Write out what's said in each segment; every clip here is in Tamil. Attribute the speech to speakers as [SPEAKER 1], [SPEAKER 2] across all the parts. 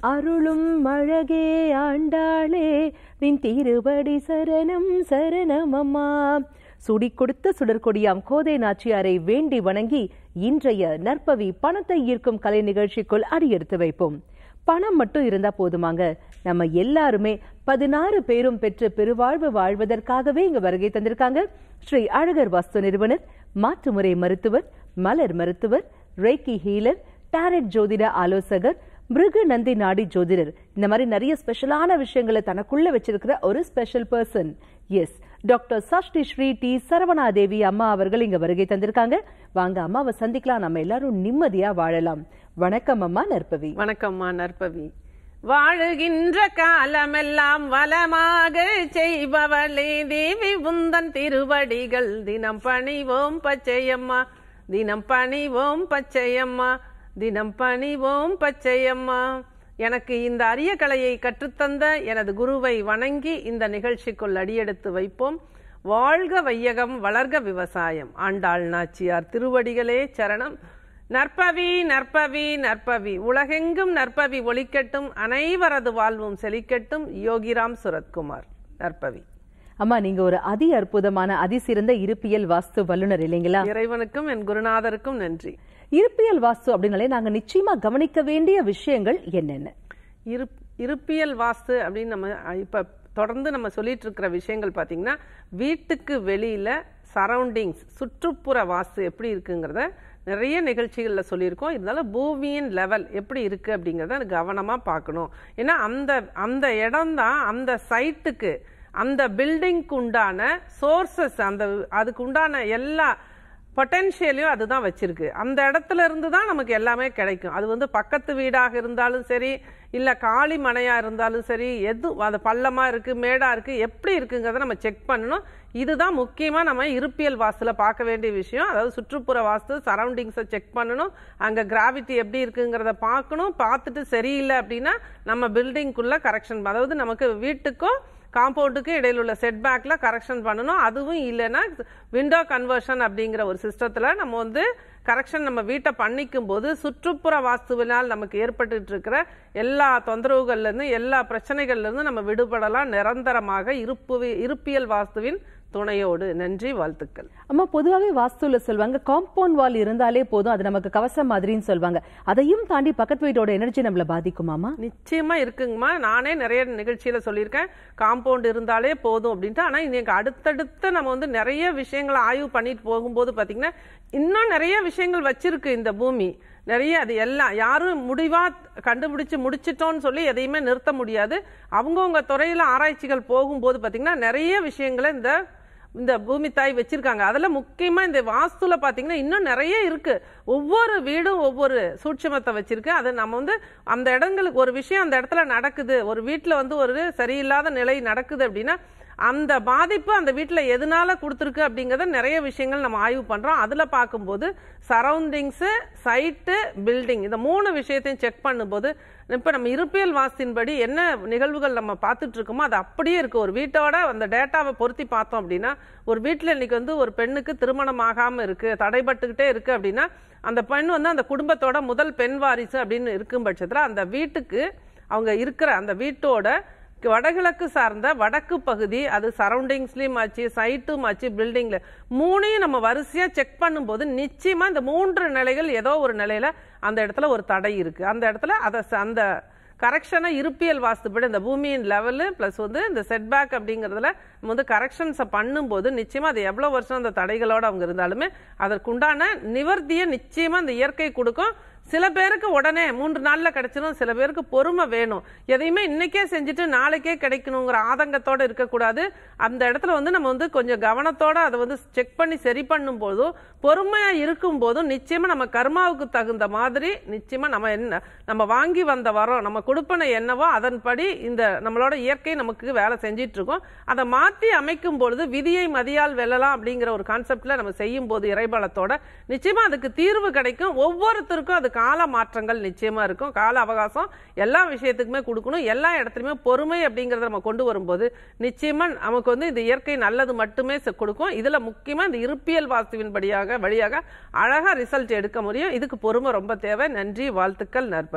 [SPEAKER 1] அருளும் அழகே ஆண்டாளே நின் திருவடி சரணம் சரணம் அம்மா சுடி கொடுத்த சுடற்கொடியாம் கோதை நாச்சியாரை வேண்டி வணங்கி இன்றைய நற்பவி பணத்தை ஈர்க்கும் கலை நிகழ்ச்சிக்குள் அடியெடுத்து வைப்போம் பணம் மட்டும் இருந்தா போதுமாங்க நம்ம எல்லாருமே பதினாறு பேரும் பெற்று பெருவாழ்வு வாழ்வதற்காகவே இங்க வருகை தந்திருக்காங்க ஸ்ரீ அழகர் வாஸ்து நிறுவனர் மாற்றுமுறை மருத்துவர் மலர் மருத்துவர் ரேக்கி ஹீலர் டாரட் ஜோதிட ஆலோசகர் மிருக நந்தி நாடி ஜோதிடர் இந்த மாதிரி நிறைய ஸ்பெஷலான விஷயங்களை தனக்குள்ள வச்சிருக்கிற ஒரு ஸ்பெஷல் பர்சன் எஸ் டாக்டர் சஷ்டி ஸ்ரீ டி சரவணாதேவி அம்மா அவர்கள் இங்க வருகை தந்திருக்காங்க வாங்க அம்மாவை சந்திக்கலாம் நம்ம எல்லாரும் நிம்மதியா வாழலாம் வணக்கம் அம்மா நற்பவி
[SPEAKER 2] வணக்கம்மா நற்பவி வாழுகின்ற காலமெல்லாம் வளமாக செய்பவளே தேவி உந்தன் திருவடிகள் தினம் பணிவோம் பச்சையம்மா தினம் பணிவோம் பச்சையம்மா தினம் பணிவோம் பச்சையம்மா எனக்கு இந்த அரிய கலையை கற்றுத்தந்த எனது குருவை வணங்கி இந்த நிகழ்ச்சிக்குள் அடியெடுத்து வைப்போம் வாழ்க வையகம் வளர்க விவசாயம் ஆண்டாள் நாச்சியார் திருவடிகளே சரணம் நற்பவி நற்பவி நற்பவி உலகெங்கும் நற்பவி ஒலிக்கட்டும் அனைவரது வாழ்வும் செழிக்கட்டும் யோகிராம் சுரத்குமார் நற்பவி
[SPEAKER 1] அம்மா நீங்க ஒரு அதி அற்புதமான அதிசிறந்த இருப்பியல் வாஸ்து வல்லுனர் இல்லைங்களா
[SPEAKER 2] இறைவனுக்கும் என் குருநாதருக்கும் நன்றி
[SPEAKER 1] இருப்பியல் வாஸ்து அப்படின்னாலே நாங்க நிச்சயமா கவனிக்க வேண்டிய விஷயங்கள் என்னென்ன
[SPEAKER 2] இரு இருப்பியல் வாஸ்து அப்படின்னு நம்ம அஹ், இப்ப தொடர்ந்து நம்ம சொல்லிட்டு இருக்கிற விஷயங்கள் பாத்தீங்கன்னா வீட்டுக்கு வெளியில சரௌண்டிங்ஸ் சுற்றுப்புற வாஸ்து எப்படி இருக்குங்கிறத நிறைய நிகழ்ச்சிகளில் சொல்லியிருக்கோம் இருந்தாலும் பூமியின் லெவல் எப்படி இருக்கு அப்படிங்கிறத கவனமாக பார்க்கணும் ஏன்னா அந்த அந்த இடம் தான் அந்த சைட்டுக்கு அந்த பில்டிங்க்கு உண்டான சோர்சஸ் அந்த அதுக்கு உண்டான எல்லா பொட்டென்ஷியலையும் அதுதான் வச்சிருக்கு அந்த இடத்துல இருந்து தான் நமக்கு எல்லாமே கிடைக்கும் அது வந்து பக்கத்து வீடாக இருந்தாலும் சரி இல்ல காலி மனையா இருந்தாலும் சரி எது அது பள்ளமா இருக்கு மேடா இருக்கு எப்படி இருக்குங்கிறத நம்ம செக் பண்ணணும் இதுதான் முக்கியமா நம்ம இருப்பியல் வாஸ்துல பார்க்க வேண்டிய விஷயம் அதாவது சுற்றுப்புற வாஸ்து சரௌண்டிங்ஸை செக் பண்ணணும் அங்க கிராவிட்டி எப்படி இருக்குங்கிறத பார்க்கணும் பார்த்துட்டு சரியில்லை அப்படின்னா நம்ம பில்டிங்குள்ள கரெக்ஷன் அதாவது நமக்கு வீட்டுக்கும் காம்பவுண்டுக்கு இடையில உள்ள செட்பேக்ல கரெக்ஷன் பண்ணணும் அதுவும் இல்லைன்னா விண்டோ கன்வர்ஷன் அப்படிங்கிற ஒரு சிஸ்டத்துல நம்ம வந்து கரெக்ஷன் நம்ம வீட்டை பண்ணிக்கும் போது சுற்றுப்புற வாஸ்துவினால் நமக்கு ஏற்பட்டுட்டு இருக்கிற எல்லா தொந்தரவுகள்ல இருந்து எல்லா பிரச்சனைகள்ல இருந்து நம்ம விடுபடலாம் நிரந்தரமாக இருப்பு இருப்பியல் வாஸ்துவின் துணையோடு நன்றி வாழ்த்துக்கள்
[SPEAKER 1] அம்மா பொதுவாகவே வாஸ்துல சொல்லுவாங்க காம்பவுண்ட் வால் இருந்தாலே போதும் அது நமக்கு கவசம் மாதிரின்னு சொல்லுவாங்க அதையும் தாண்டி பக்கத்து வீட்டோட எனர்ஜி நம்மள பாதிக்குமாமா
[SPEAKER 2] நிச்சயமா இருக்குங்கம்மா நானே நிறைய நிகழ்ச்சியில சொல்லியிருக்கேன் காம்பவுண்ட் இருந்தாலே போதும் அப்படின்ட்டு ஆனா இன்னைக்கு அடுத்தடுத்து நம்ம வந்து நிறைய விஷயங்களை ஆய்வு பண்ணிட்டு போகும்போது பாத்தீங்கன்னா இன்னும் நிறைய விஷயங்கள் வச்சிருக்கு இந்த பூமி நிறைய அது எல்லாம் யாரும் முடிவா கண்டுபிடிச்சு முடிச்சிட்டோம்னு சொல்லி எதையுமே நிறுத்த முடியாது அவங்கவுங்க துறையில ஆராய்ச்சிகள் போகும்போது பாத்தீங்கன்னா நிறைய விஷயங்களை இந்த இந்த பூமி தாய் வச்சிருக்காங்க அதுல முக்கியமா இந்த வாஸ்துல பாத்தீங்கன்னா இன்னும் நிறைய இருக்கு ஒவ்வொரு வீடும் ஒவ்வொரு சூட்சமத்தை வச்சிருக்கு அது நம்ம வந்து அந்த இடங்களுக்கு ஒரு விஷயம் அந்த இடத்துல நடக்குது ஒரு வீட்டுல வந்து ஒரு சரியில்லாத நிலை நடக்குது அப்படின்னா அந்த பாதிப்பு அந்த வீட்டில் எதனால கொடுத்துருக்கு அப்படிங்கிறத நிறைய விஷயங்கள் நம்ம ஆய்வு பண்றோம் அதுல பார்க்கும்போது சரௌண்டிங்ஸு சைட்டு பில்டிங் இந்த மூணு விஷயத்தையும் செக் பண்ணும்போது இப்போ நம்ம இருப்பியல் வாஸ்தின்படி என்ன நிகழ்வுகள் நம்ம பார்த்துட்டு இருக்கோமோ அது அப்படியே இருக்கு ஒரு வீட்டோட அந்த டேட்டாவை பொருத்தி பார்த்தோம் அப்படின்னா ஒரு வீட்டில் இன்னைக்கு வந்து ஒரு பெண்ணுக்கு திருமணம் ஆகாம இருக்கு தடைபட்டுக்கிட்டே இருக்கு அப்படின்னா அந்த பெண் வந்து அந்த குடும்பத்தோட முதல் பெண் வாரிசு அப்படின்னு இருக்கும் பட்சத்தில் அந்த வீட்டுக்கு அவங்க இருக்கிற அந்த வீட்டோட வடகிழக்கு சார்ந்த வடக்கு பகுதி அது சரௌண்டிங்ஸ்லயும் ஆச்சு சைட்டும் ஆச்சு பில்டிங்ல மூணையும் நம்ம வரிசையா செக் பண்ணும்போது நிச்சயமா இந்த மூன்று நிலைகள் ஏதோ ஒரு நிலையில அந்த இடத்துல ஒரு தடை இருக்கு அந்த இடத்துல அதை ச- அந்த கரெக்ஷனை இருப்பியல் வாஸ்துப்படி இந்த பூமியின் லெவலு ப்ளஸ் வந்து இந்த செட்பேக் அப்படிங்கிறதுல நம்ம வந்து கரெக்ஷன்ஸை பண்ணும்போது நிச்சயமா அது எவ்வளோ வருஷம் அந்த தடைகளோட அவங்க இருந்தாலுமே அதற்குண்டான நிவர்த்தியை நிச்சயமா இந்த இயற்கை கொடுக்கும் சில பேருக்கு உடனே மூன்று நாள்ல கிடைச்சிடும் சில பேருக்கு பொறுமை வேணும் எதையுமே இன்னைக்கே செஞ்சுட்டு நாளைக்கே கிடைக்கணுங்கிற ஆதங்கத்தோட இருக்கக்கூடாது அந்த இடத்துல வந்து நம்ம வந்து கொஞ்சம் கவனத்தோட அதை வந்து செக் பண்ணி சரி பண்ணும் போதும் பொறுமையா இருக்கும் போதும் நிச்சயமா நம்ம கர்மாவுக்கு தகுந்த மாதிரி நிச்சயமா நம்ம என்ன நம்ம வாங்கி வந்த வரோம் நம்ம கொடுப்பனை என்னவோ அதன்படி இந்த நம்மளோட இயற்கை நமக்கு வேலை செஞ்சிட்டு இருக்கோம் அதை மாற்றி அமைக்கும் பொழுது விதியை மதியால் வெல்லலாம் அப்படிங்கிற ஒரு கான்செப்ட்ல நம்ம செய்யும் போது இறைபலத்தோட நிச்சயமா அதுக்கு தீர்வு கிடைக்கும் ஒவ்வொருத்தருக்கும் அது கால மாற்றங்கள் நிச்சயமா இருக்கும் கால அவகாசம் எல்லா விஷயத்துக்குமே கொடுக்கணும் எல்லா இடத்துலையுமே பொறுமை அப்படிங்கறத நம்ம கொண்டு வரும்போது நிச்சயமா நமக்கு வந்து இந்த இயற்கை நல்லது மட்டுமே செ- கொடுக்கும் இதுல முக்கியமா இந்த இருப்பியல் வாஸ்துவின் படியாக வழியாக அழகா ரிசல்ட் எடுக்க முடியும் இதுக்கு பொறுமை ரொம்ப தேவை நன்றி வாழ்த்துக்கள் நற்பவி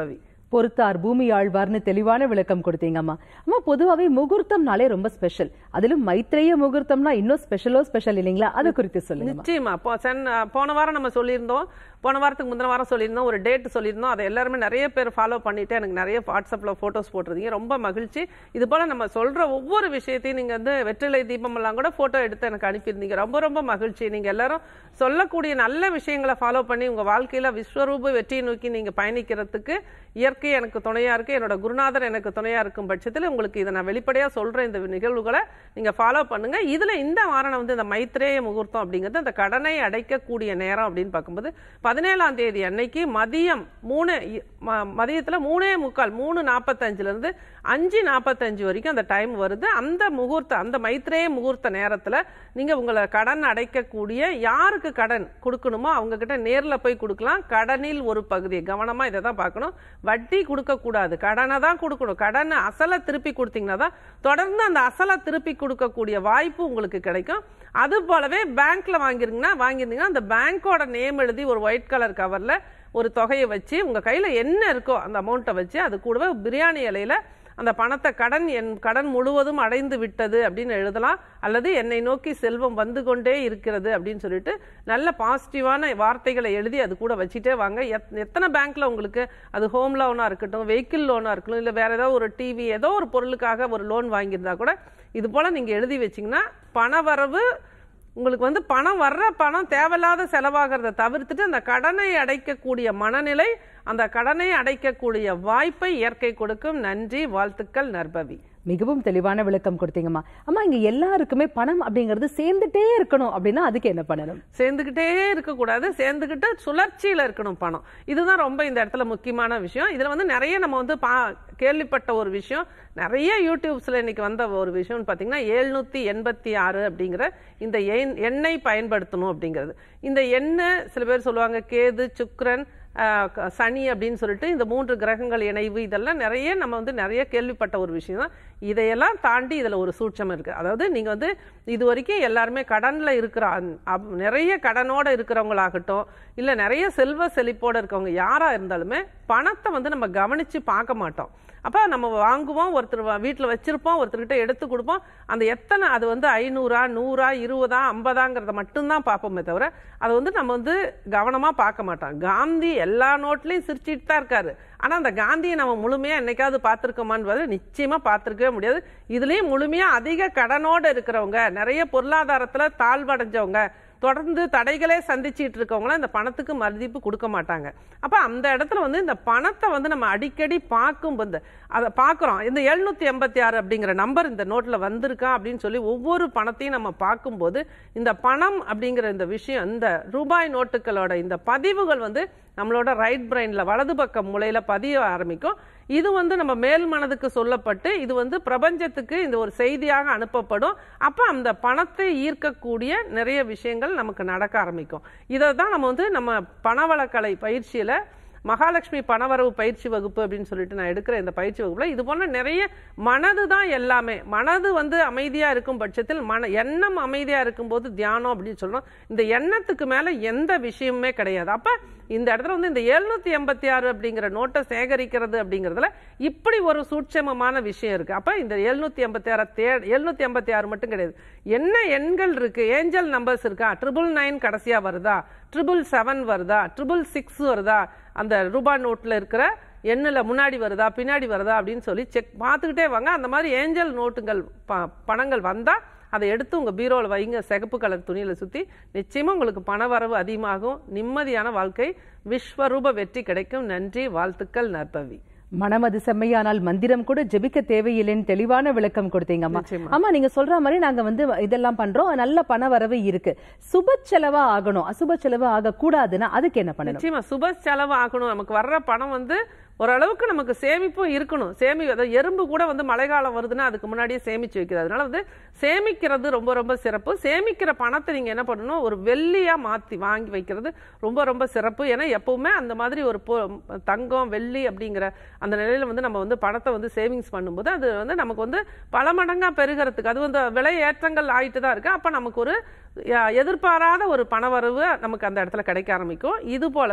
[SPEAKER 1] பொறுத்தார் பூமி ஆழ்வார்னு தெளிவான விளக்கம் கொடுத்தீங்க அம்மா அம்மா பொதுவாவே முகூர்த்தம்னாலே ரொம்ப ஸ்பெஷல் அதிலும் மைத்ரேய முகூர்த்தம்னா இன்னும் ஸ்பெஷலோ ஸ்பெஷல் இல்லைங்களா அது குறித்து சொல்லுங்க
[SPEAKER 2] நிச்சயமா போ- சென்- போன வாரம் நம்ம சொல்லியிருந்தோம் போன வாரத்துக்கு முந்தின வாரம் சொல்லியிருந்தோம் ஒரு டேட் சொல்லியிருந்தோம் அதை எல்லாருமே நிறைய பேர் ஃபாலோ பண்ணிட்டு எனக்கு நிறைய வாட்ஸ்அப்ல போட்டோஸ் போட்டிருந்தீங்க ரொம்ப மகிழ்ச்சி இது போல நம்ம சொல்ற ஒவ்வொரு விஷயத்தையும் நீங்க வந்து வெற்றிலை தீபம் எல்லாம் கூட போட்டோ எடுத்து எனக்கு அனுப்பியிருந்தீங்க ரொம்ப ரொம்ப மகிழ்ச்சி நீங்க எல்லாரும் சொல்லக்கூடிய நல்ல விஷயங்களை ஃபாலோ பண்ணி உங்க வாழ்க்கையில விஸ்வரூப வெற்றியை நோக்கி நீங்க பயணிக்கிறதுக்கு இயற்கை எனக்கு துணையா இருக்கு என்னோட குருநாதர் எனக்கு துணையா இருக்கும் பட்சத்தில் உங்களுக்கு இதை நான் வெளிப்படையா சொல்றேன் இந்த நிகழ்வுகளை நீங்க ஃபாலோ பண்ணுங்க இதுல இந்த வாரம் வந்து இந்த மைத்ரேய முகூர்த்தம் அப்படிங்கிறது அந்த கடனை அடைக்கக்கூடிய நேரம் அப்படின்னு பார்க்கும்போது பதினேழாம் தேதி அன்னைக்கு மதியம் மூணு இ- ம- மதியத்துல மூணே முக்கால் மூணு நாற்பத்தஞ்சுல இருந்து அஞ்சு நாற்பத்தஞ்சு வரைக்கும் அந்த டைம் வருது அந்த முகூர்த்த அந்த மைத்ரேய முகூர்த்த நேரத்துல நீங்க உங்களை கடன் அடைக்கக்கூடிய யாருக்கு கடன் கொடுக்கணுமோ அவங்க கிட்ட நேர்ல போய் கொடுக்கலாம் கடனில் ஒரு பகுதி கவனமா இதை தான் பார்க்கணும் வட்டி கொடுக்க கூடாது கடனை தான் கொடுக்கணும் கடனை அசலை திருப்பி கொடுத்தீங்கன்னா தான் தொடர்ந்து அந்த அசலை திருப்பி கொடுக்கக்கூடிய வாய்ப்பு உங்களுக்கு கிடைக்கும் அது போலவே பேங்க்ல வாங்கிருங்கன்னா வாங்கியிருந்தீங்கன்னா அந்த பேங்கோட நேம் எழுதி ஒரு ஒயிட் கலர் கவர்ல ஒரு தொகையை வச்சு உங்க கையில என்ன இருக்கோ அந்த அமௌண்ட்டை வச்சு அது கூடவே பிரியாணி இலையில அந்த பணத்தை கடன் என் கடன் முழுவதும் அடைந்து விட்டது அப்படின்னு எழுதலாம் அல்லது என்னை நோக்கி செல்வம் வந்து கொண்டே இருக்கிறது அப்படின்னு சொல்லிட்டு நல்ல பாசிட்டிவான வார்த்தைகளை எழுதி அது கூட வச்சுட்டே வாங்க எத்- எத்தனை பேங்க்ல உங்களுக்கு அது ஹோம் லோனா இருக்கட்டும் வெஹிக்கிள் லோனா இருக்கட்டும் இல்லை வேற ஏதோ ஒரு டிவி ஏதோ ஒரு பொருளுக்காக ஒரு லோன் வாங்கியிருந்தா கூட இது போல நீங்க எழுதி வச்சீங்கன்னா பணவரவு உங்களுக்கு வந்து பணம் வர்ற பணம் தேவையில்லாத செலவாகிறத தவிர்த்துட்டு அந்த கடனை அடைக்கக்கூடிய மனநிலை அந்த கடனை அடைக்கக்கூடிய வாய்ப்பை இயற்கை கொடுக்கும் நன்றி வாழ்த்துக்கள் நற்பவி
[SPEAKER 1] மிகவும் தெளிவான விளக்கம் கொடுத்தீங்கம்மா அம்மா இங்க எல்லாருக்குமே பணம் அப்படிங்கிறது சேர்ந்துட்டே இருக்கணும் அப்படின்னா அதுக்கு என்ன பண்ணணும்
[SPEAKER 2] சேர்ந்துக்கிட்டே இருக்கக்கூடாது சேர்ந்துக்கிட்டு சுழற்சியில இருக்கணும் பணம் இதுதான் ரொம்ப இந்த இடத்துல முக்கியமான விஷயம் இதுல வந்து நிறைய நம்ம வந்து பா கேள்விப்பட்ட ஒரு விஷயம் நிறைய யூடியூப்ஸ்ல இன்னைக்கு வந்த ஒரு விஷயம்னு பாத்தீங்கன்னா எழுநூத்தி எண்பத்தி ஆறு அப்படிங்கிற இந்த எண்- எண்ணெய் பயன்படுத்தணும் அப்படிங்கிறது இந்த எண்ணெய் சில பேர் சொல்லுவாங்க கேது சுக்கிரன் ஆஹ், க- சனி அப்படின்னு சொல்லிட்டு இந்த மூன்று கிரகங்கள் இணைவு இதெல்லாம் நிறைய நம்ம வந்து நிறைய கேள்விப்பட்ட ஒரு விஷயம் தான் இதையெல்லாம் தாண்டி இதுல ஒரு சூட்சம் இருக்கு அதாவது நீங்க வந்து இது வரைக்கும் எல்லாருமே கடன்ல இருக்கிற அந்த- அப்- நிறைய கடனோட இருக்கிறவங்களாகட்டும் இல்ல நிறைய செல்வ செழிப்போட இருக்கவங்க யாரா இருந்தாலுமே பணத்தை வந்து நம்ம கவனிச்சு பார்க்க மாட்டோம் அப்ப நம்ம வாங்குவோம் ஒருத்தர் வ- வீட்டுல வச்சிருப்போம் ஒருத்தர்கிட்ட எடுத்து கொடுப்போம் அந்த எத்தனை அது வந்து ஐநூறா நூறா இருபதா ஐம்பதாங்கிறத மட்டும்தான் பார்ப்போமே தவிர அதை வந்து நம்ம வந்து கவனமா பார்க்க மாட்டோம் காந்தி எல்லா நோட்லயும் சிரிச்சிட்டு தான் இருக்காரு ஆனா அந்த காந்தியை நம்ம முழுமையா என்னைக்காவது பார்த்திருக்கோமான்னு நிச்சயமா பார்த்திருக்கவே முடியாது இதுலயும் முழுமையா அதிக கடனோட இருக்கிறவங்க நிறைய பொருளாதாரத்துல தாழ்வடைஞ்சவங்க தொடர்ந்து தடைகளே சந்திச்சிட்டு இருக்கவங்களாம் இந்த பணத்துக்கு மதிப்பு கொடுக்க மாட்டாங்க அப்ப அந்த இடத்துல வந்து இந்த பணத்தை வந்து நம்ம அடிக்கடி பார்க்கும் போது அதை பார்க்குறோம் இந்த எழுநூத்தி எண்பத்தி ஆறு அப்படிங்கிற நம்பர் இந்த நோட்ல வந்திருக்கா அப்படின்னு சொல்லி ஒவ்வொரு பணத்தையும் நம்ம பார்க்கும்போது இந்த பணம் அப்படிங்கிற இந்த விஷயம் இந்த ரூபாய் நோட்டுகளோட இந்த பதிவுகள் வந்து நம்மளோட ரைட் பிரெயின்ல வலது பக்க மூலையில பதிய ஆரம்பிக்கும் இது வந்து நம்ம மேல் மனதுக்கு சொல்லப்பட்டு இது வந்து பிரபஞ்சத்துக்கு இந்த ஒரு செய்தியாக அனுப்பப்படும் அப்ப அந்த பணத்தை ஈர்க்கக்கூடிய நிறைய விஷயங்கள் நமக்கு நடக்க ஆரம்பிக்கும் இதை தான் நம்ம வந்து நம்ம பணவளக்கலை பயிற்சியில மகாலட்சுமி பணவரவு பயிற்சி வகுப்பு அப்படின்னு சொல்லிட்டு நான் எடுக்கிற இந்த பயிற்சி வகுப்புல இது போன்ற நிறைய மனது தான் எல்லாமே மனது வந்து அமைதியா இருக்கும் பட்சத்தில் மன எண்ணம் அமைதியா இருக்கும்போது தியானம் அப்படின்னு சொல்றோம் இந்த எண்ணத்துக்கு மேல எந்த விஷயமுமே கிடையாது அப்ப இந்த இடத்துல வந்து இந்த எழுநூத்தி எண்பத்தி ஆறு அப்படிங்கிற நோட்டை சேகரிக்கிறது அப்படிங்கிறதுல இப்படி ஒரு சூட்சமமான விஷயம் இருக்கு அப்ப இந்த எழுநூத்தி எண்பத்தி ஆறு தே எழுநூத்தி எண்பத்தி ஆறு மட்டும் கிடையாது என்ன எண்கள் இருக்கு ஏஞ்சல் நம்பர்ஸ் இருக்கா ட்ரிபிள் நைன் கடைசியா வருதா ட்ரிபிள் செவன் வருதா ட்ரிபிள் சிக்ஸ் வருதா அந்த ரூபா நோட்ல இருக்கிற எண்ணில் முன்னாடி வருதா பின்னாடி வருதா அப்படின்னு சொல்லி செக் பார்த்துக்கிட்டே வாங்க அந்த மாதிரி ஏஞ்சல் நோட்டுகள் ப- பணங்கள் வந்தா அதை எடுத்து உங்க பீரோவில் வைங்க சிகப்பு கலர் துணியில சுத்தி நிச்சயமா உங்களுக்கு பண வரவு அதிகமாகும் நிம்மதியான வாழ்க்கை விஸ்வரூப வெற்றி கிடைக்கும் நன்றி வாழ்த்துக்கள் நற்பவி
[SPEAKER 1] மனமது செம்மையானால் மந்திரம் கூட ஜெபிக்க தேவையில்லைன்னு தெளிவான விளக்கம் கொடுத்தீங்க அம்மா
[SPEAKER 2] நிச்சயமா.
[SPEAKER 1] ஆமா நீங்க சொல்ற மாதிரி நாங்க வந்து இதெல்லாம் பண்றோம் நல்ல பண வரவு இருக்கு சுப செலவா ஆகணும் அசுப செலவு ஆக கூடாதுன்னா அதுக்கு என்ன பண்ணணும்
[SPEAKER 2] நிச்சயமா சுப செலவு ஆகணும் நமக்கு வர்ற பணம் வந்து ஓரளவுக்கு நமக்கு சேமிப்பும் இருக்கணும் சேமி அதாவது எறும்பு கூட வந்து மழைக்காலம் வருதுன்னா அதுக்கு முன்னாடியே சேமிச்சு வைக்கிறது அதனால வந்து சேமிக்கிறது ரொம்ப ரொம்ப சிறப்பு சேமிக்கிற பணத்தை நீங்க என்ன பண்ணணும் ஒரு வெள்ளியா மாத்தி வாங்கி வைக்கிறது ரொம்ப ரொம்ப சிறப்பு ஏன்னா எப்பவுமே அந்த மாதிரி ஒரு பொ- தங்கம் வெள்ளி அப்படிங்கிற அந்த நிலையில வந்து நம்ம வந்து பணத்தை வந்து சேவிங்ஸ் பண்ணும்போது அது வந்து நமக்கு வந்து பல மடங்கா பெருகிறதுக்கு அது வந்து விலை ஏற்றங்கள் ஆயிட்டு தான் இருக்கு அப்ப நமக்கு ஒரு அஹ், எதிர்பாராத ஒரு பணவரவு நமக்கு அந்த இடத்துல கிடைக்க ஆரம்பிக்கும் இது போலவே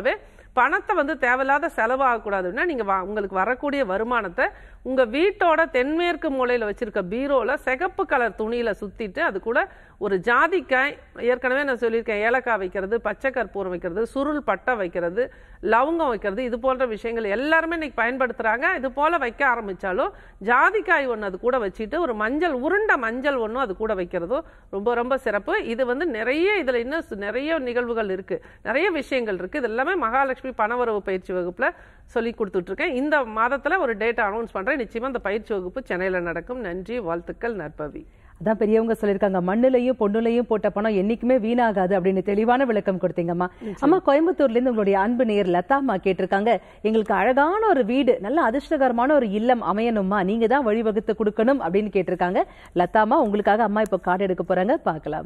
[SPEAKER 2] பணத்தை வந்து தேவையில்லாத செலவாகக்கூடாதுன்னா நீங்க வா- உங்களுக்கு வரக்கூடிய வருமானத்தை உங்க வீட்டோட தென்மேற்கு மூலையில வச்சிருக்க பீரோல சிகப்பு கலர் துணியில சுத்திட்டு அது கூட ஒரு ஜாதிக்காய் ஏற்கனவே நான் சொல்லியிருக்கேன் ஏலக்காய் வைக்கிறது பச்சை கற்பூரம் வைக்கிறது சுருள் பட்டை வைக்கிறது லவங்கம் வைக்கிறது இது போன்ற விஷயங்கள் எல்லாருமே இன்னைக்கு பயன்படுத்துறாங்க இது போல வைக்க ஆரம்பிச்சாலும் ஜாதிக்காய் ஒன்று அது கூட வச்சுட்டு ஒரு மஞ்சள் உருண்ட மஞ்சள் ஒன்றும் அது கூட வைக்கிறதும் ரொம்ப ரொம்ப சிறப்பு இது வந்து நிறைய இதுல இன்னும் சு- நிறைய நிகழ்வுகள் இருக்கு நிறைய விஷயங்கள் இருக்கு இது எல்லாமே மகாலட்சுமி பணவரவு பயிற்சி வகுப்புல சொல்லி கொடுத்துட்டு இருக்கேன் இந்த மாதத்துல ஒரு டேட் அனௌன்ஸ் பண்றேன் நிச்சயமா இந்த பயிற்சி வகுப்பு சென்னையில நடக்கும் நன்றி வாழ்த்துக்கள் நற்பவி
[SPEAKER 1] அதான் பெரியவங்க சொல்லியிருக்காங்க மண்ணுலையும் பொண்ணுலையும் போட்ட பணம் என்னைக்குமே வீணாகாது அப்படின்னு தெளிவான விளக்கம் கொடுத்தீங்கம்மா அம்மா கோயம்புத்தூர்ல இருந்து உங்களுடைய அன்பு நேயர் லதாம்மா கேட்டிருக்காங்க எங்களுக்கு அழகான ஒரு வீடு நல்ல அதிர்ஷ்டகரமான ஒரு இல்லம் அமையணுமா நீங்க தான் வழிவகுத்து கொடுக்கணும் அப்படின்னு கேட்டிருக்காங்க லதாம்மா உங்களுக்காக அம்மா இப்போ கார்டு எடுக்க போறாங்க பார்க்கலாம்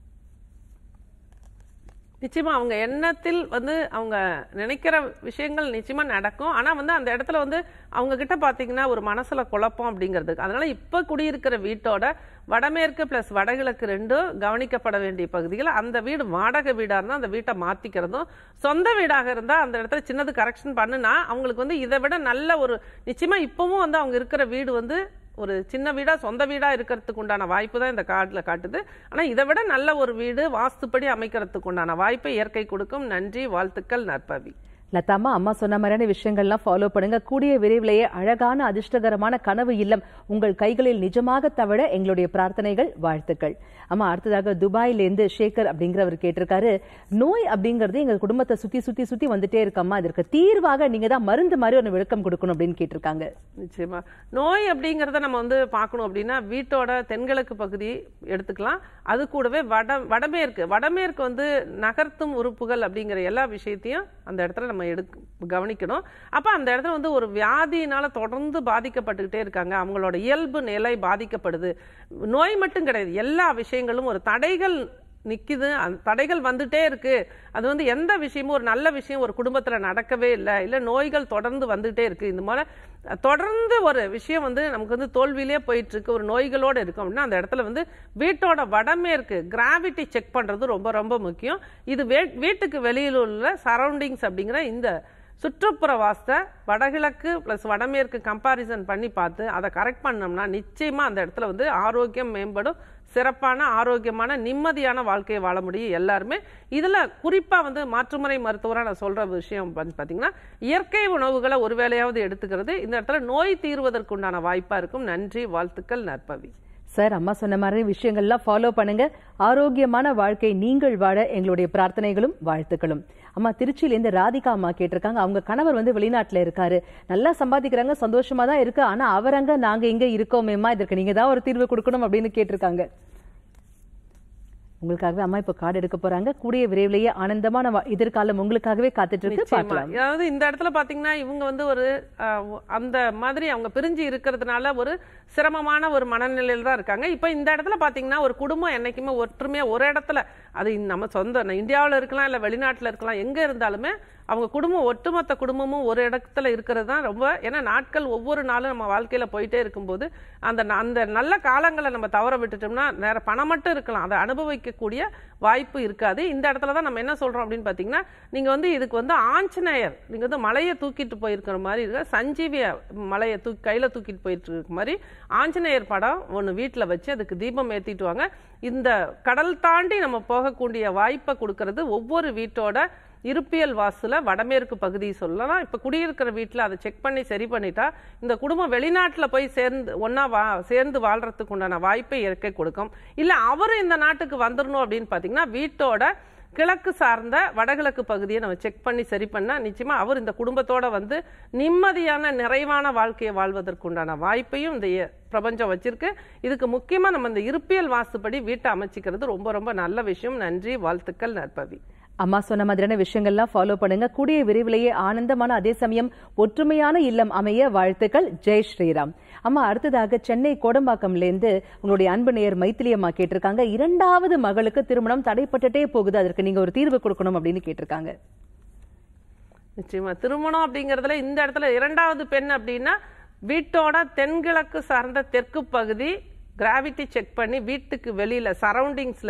[SPEAKER 2] நிச்சயமா அவங்க எண்ணத்தில் வந்து அவங்க நினைக்கிற விஷயங்கள் நிச்சயமா நடக்கும் ஆனா வந்து அந்த இடத்துல வந்து அவங்க கிட்ட பாத்தீங்கன்னா ஒரு மனசுல குழப்பம் அப்படிங்கிறது அதனால இப்ப குடியிருக்கிற வீட்டோட வடமேற்கு பிளஸ் வடகிழக்கு ரெண்டும் கவனிக்கப்பட வேண்டிய பகுதிகள் அந்த வீடு வாடகை வீடா இருந்தா அந்த வீட்டை மாத்திக்கிறதும் சொந்த வீடாக இருந்தா அந்த இடத்துல சின்னது கரெக்ஷன் பண்ணுனா அவங்களுக்கு வந்து இதை விட நல்ல ஒரு நிச்சயமா இப்பவும் வந்து அவங்க இருக்கிற வீடு வந்து ஒரு சின்ன வீடா சொந்த வீடா இருக்கிறதுக்கு உண்டான வாய்ப்பு தான் இந்த கார்டுல காட்டுது ஆனா இதை விட நல்ல ஒரு வீடு வாஸ்துப்படி அமைக்கிறதுக்கு உண்டான வாய்ப்பை இயற்கை கொடுக்கும் நன்றி வாழ்த்துக்கள் நற்பவி
[SPEAKER 1] லதாம்மா அம்மா சொன்ன மாதிரியான விஷயங்கள்லாம் ஃபாலோ பண்ணுங்க கூடிய விரைவிலேயே அழகான அதிர்ஷ்டகரமான கனவு இல்லம் உங்கள் கைகளில் நிஜமாக தவிர எங்களுடைய பிரார்த்தனைகள் வாழ்த்துக்கள் அம்மா அடுத்ததாக துபாயிலேருந்து ஷேகர் அப்படிங்கிறவர் கேட்டிருக்காரு நோய் அப்படிங்கிறது எங்க குடும்பத்தை சுத்தி சுத்தி சுத்தி வந்துட்டே இருக்கம்மா இதற்கு தீர்வாக நீங்க தான் மருந்து மாதிரி ஒரு விளக்கம் கொடுக்கணும் அப்படின்னு கேட்டிருக்காங்க
[SPEAKER 2] நிச்சயமா நோய் அப்படிங்கறத நம்ம வந்து பார்க்கணும் அப்படின்னா வீட்டோட தென்கிழக்கு பகுதி எடுத்துக்கலாம் அது கூடவே வட வடமேற்கு வடமேற்கு வந்து நகர்த்தும் உறுப்புகள் அப்படிங்கிற எல்லா விஷயத்தையும் அந்த இடத்துல நம்ம எடுக்க கவனிக்கணும் அப்ப அந்த இடத்துல வந்து ஒரு வியாதியினால தொடர்ந்து பாதிக்கப்பட்டுக்கிட்டே இருக்காங்க அவங்களோட இயல்பு நிலை பாதிக்கப்படுது நோய் மட்டும் கிடையாது எல்லா விஷயங்களும் ஒரு தடைகள் நிக்குது அந்த தடைகள் வந்துட்டே இருக்கு அது வந்து எந்த விஷயமும் ஒரு நல்ல விஷயம் ஒரு குடும்பத்துல நடக்கவே இல்லை இல்ல நோய்கள் தொடர்ந்து வந்துட்டே இருக்கு இந்த மாதிரி தொடர்ந்து ஒரு விஷயம் வந்து நமக்கு வந்து தோல்வியிலே போயிட்டு இருக்கு ஒரு நோய்களோட இருக்கும் அப்படின்னா அந்த இடத்துல வந்து வீட்டோட வடமேற்கு கிராவிட்டி செக் பண்றது ரொம்ப ரொம்ப முக்கியம் இது வே- வீட்டுக்கு வெளியில் உள்ள சரௌண்டிங்ஸ் அப்படிங்கிற இந்த சுற்றுப்புற வாஸ்தை வடகிழக்கு ப்ளஸ் வடமேற்கு கம்பாரிசன் பண்ணி பார்த்து அதை கரெக்ட் பண்ணோம்னா நிச்சயமா அந்த இடத்துல வந்து ஆரோக்கியம் மேம்படும் சிறப்பான ஆரோக்கியமான நிம்மதியான வாழ்க்கையை வாழ முடியும் எல்லாருமே இதுல குறிப்பா வந்து மாற்றுமுறை மருத்துவரா நான் சொல்ற விஷயம் வந்து பாத்தீங்கன்னா இயற்கை உணவுகளை ஒரு வேளையாவது எடுத்துக்கிறது இந்த இடத்துல நோய் தீர்வதற்குண்டான வாய்ப்பா இருக்கும் நன்றி வாழ்த்துக்கள் நற்பவி
[SPEAKER 1] சார் அம்மா சொன்ன மாதிரி விஷயங்கள்லாம் ஃபாலோ பண்ணுங்க ஆரோக்கியமான வாழ்க்கை நீங்கள் வாழ எங்களுடைய பிரார்த்தனைகளும் வாழ்த்துக்களும் அம்மா திருச்சியிலேருந்து ராதிகா அம்மா கேட்டிருக்காங்க அவங்க கணவர் வந்து வெளிநாட்டுல இருக்காரு நல்லா சம்பாதிக்கிறாங்க சந்தோஷமா தான் இருக்கு ஆனா அவரங்க நாங்க இங்க இருக்கோமேம்மா இதற்கு நீங்க தான் ஒரு தீர்வு கொடுக்கணும் அப்படின்னு கேட்டிருக்காங்க உங்களுக்காகவே அம்மா இப்ப கார்டு எடுக்க போறாங்க கூடிய விரைவிலேயே ஆனந்தமான வா- எதிர்காலம் உங்களுக்காகவே காத்துட்டு இருக்கு
[SPEAKER 2] நிச்சயமா.
[SPEAKER 1] பார்க்கலாம்
[SPEAKER 2] அதாவது இந்த இடத்துல பாத்தீங்கன்னா இவங்க வந்து ஒரு அஹ், அந்த மாதிரி அவங்க பிரிஞ்சு இருக்கிறதுனால ஒரு சிரமமான ஒரு மனநிலையில தான் இருக்காங்க இப்ப இந்த இடத்துல பாத்தீங்கன்னா ஒரு குடும்பம் என்னைக்குமே ஒற்றுமையா ஒரு இடத்துல அது நம்ம சொந்த இந்தியாவுல இருக்கலாம் இல்ல வெளிநாட்டுல இருக்கலாம் எங்க இருந்தாலுமே அவங்க குடும்பம் ஒட்டுமொத்த குடும்பமும் ஒரு இடத்துல இருக்கிறது தான் ரொம்ப ஏன்னா நாட்கள் ஒவ்வொரு நாளும் நம்ம வாழ்க்கையில போயிட்டே இருக்கும்போது அந்த ந- அந்த நல்ல காலங்களை நம்ம தவற விட்டுட்டோம்னா நேர பணம் மட்டும் இருக்கலாம் அதை அனுபவிக்கக்கூடிய வாய்ப்பு இருக்காது இந்த இடத்துல தான் நம்ம என்ன சொல்றோம் அப்படின்னு பாத்தீங்கன்னா நீங்க வந்து இதுக்கு வந்து ஆஞ்சநேயர் நீங்க வந்து மலையை தூக்கிட்டு போயிருக்கிற மாதிரி இருக்க சஞ்சீவிய மலையை தூக்கி கையில தூக்கிட்டு போயிட்டு இருக்க மாதிரி ஆஞ்சநேயர் படம் ஒன்று வீட்டில் வச்சு அதுக்கு தீபம் ஏத்திட்டு வாங்க இந்த கடல் தாண்டி நம்ம போகக்கூடிய வாய்ப்பை கொடுக்கறது ஒவ்வொரு வீட்டோட இருப்பியல் வாசுல வடமேற்கு பகுதி சொல்லலாம் இப்ப குடியிருக்கிற வீட்டுல அதை செக் பண்ணி சரி பண்ணிட்டா இந்த குடும்பம் வெளிநாட்டுல போய் சேர்ந்து ஒன்னா வா சேர்ந்து வாழ்றதுக்கு உண்டான வாய்ப்பை இயற்கை கொடுக்கும் இல்ல அவரு இந்த நாட்டுக்கு வந்துடணும் அப்படின்னு பாத்தீங்கன்னா வீட்டோட கிழக்கு சார்ந்த வடகிழக்கு பகுதியை நம்ம செக் பண்ணி சரி பண்ணா நிச்சயமா அவர் இந்த குடும்பத்தோட வந்து நிம்மதியான நிறைவான வாழ்க்கையை வாழ்வதற்குண்டான வாய்ப்பையும் இந்த இய- பிரபஞ்சம் வச்சிருக்கு இதுக்கு முக்கியமா நம்ம இந்த இருப்பியல் வாஸ்துப்படி வீட்டை அமைச்சிக்கிறது ரொம்ப ரொம்ப நல்ல விஷயம் நன்றி வாழ்த்துக்கள் நற்பவி
[SPEAKER 1] அம்மா சொன்ன மாதிரியான விஷயங்கள்லாம் ஃபாலோ பண்ணுங்க கூடிய விரைவிலேயே ஆனந்தமான அதே சமயம் ஒற்றுமையான இல்லம் அமைய வாழ்த்துக்கள் ஜெய் ஸ்ரீராம் அம்மா அடுத்ததாக சென்னை கோடம்பாக்கம்ல இருந்து உங்களுடைய அன்பு நேயர் மைத்திலி அம்மா கேட்டிருக்காங்க இரண்டாவது மகளுக்கு திருமணம் தடைப்பட்டுட்டே போகுது அதற்கு நீங்க ஒரு தீர்வு கொடுக்கணும் அப்படின்னு கேட்டிருக்காங்க
[SPEAKER 2] நிச்சயமா திருமணம் அப்படிங்கறதுல இந்த இடத்துல இரண்டாவது பெண் அப்படின்னா வீட்டோட தென்கிழக்கு சார்ந்த தெற்கு பகுதி கிராவிட்டி செக் பண்ணி வீட்டுக்கு வெளியில சரௌண்டிங்ஸ்ல